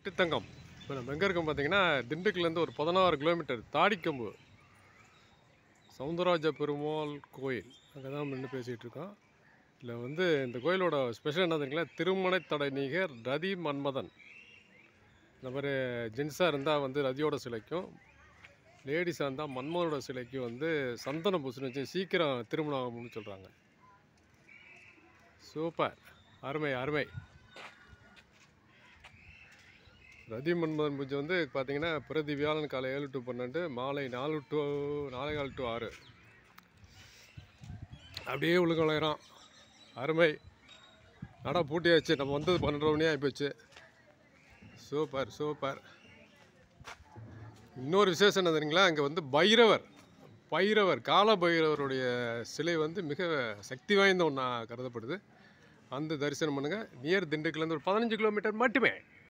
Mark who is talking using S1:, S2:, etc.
S1: திட்டத்தங்கம் இப்போ நம்ம எங்கே இருக்கோம் பார்த்தீங்கன்னா திண்டுக்கல்லேருந்து ஒரு பதினாறு கிலோமீட்டர் தாடிக்கம்பு சவுந்தரராஜ பெருமாள் கோயில் அங்கே தான் நம்ம நின்று பேசிகிட்டு இருக்கோம் இதில் வந்து இந்த கோயிலோட ஸ்பெஷல் என்ன தெரியுங்களா திருமண தடை நீகர் ரதி மன்மதன் இந்த மாதிரி ஜென்ஸாக இருந்தால் வந்து ரதியோட சிலைக்கும் லேடிஸாக இருந்தால் மன்மதனோட சிலைக்கும் வந்து சந்தன பூசணி வச்சு சீக்கிரம் திருமணம் ஆகும்னு சொல்கிறாங்க சூப்பர் அருமை அருமை ரதி மன்மதன் பூஜை வந்து பார்த்தீங்கன்னா பிரதி வியாழன் காலை ஏழு டு பன்னெண்டு மாலை நாலு டு நாலே கால் டு ஆறு அப்படியே உழுகலையிறோம் அருமை நடை பூட்டியாச்சு நம்ம வந்தது பன்னெண்டு மணி ஆகிப்போச்சு சூப்பர் சூப்பர் இன்னொரு விசேஷம் என்ன தெரியுங்களா அங்கே வந்து பைரவர் பைரவர் கால பைரவருடைய சிலை வந்து மிக சக்தி வாய்ந்த ஒன்றா கருதப்படுது அந்த தரிசனம் பண்ணுங்கள் நியர் திண்டுக்கல்லேருந்து ஒரு பதினஞ்சு கிலோமீட்டர் மட்டுமே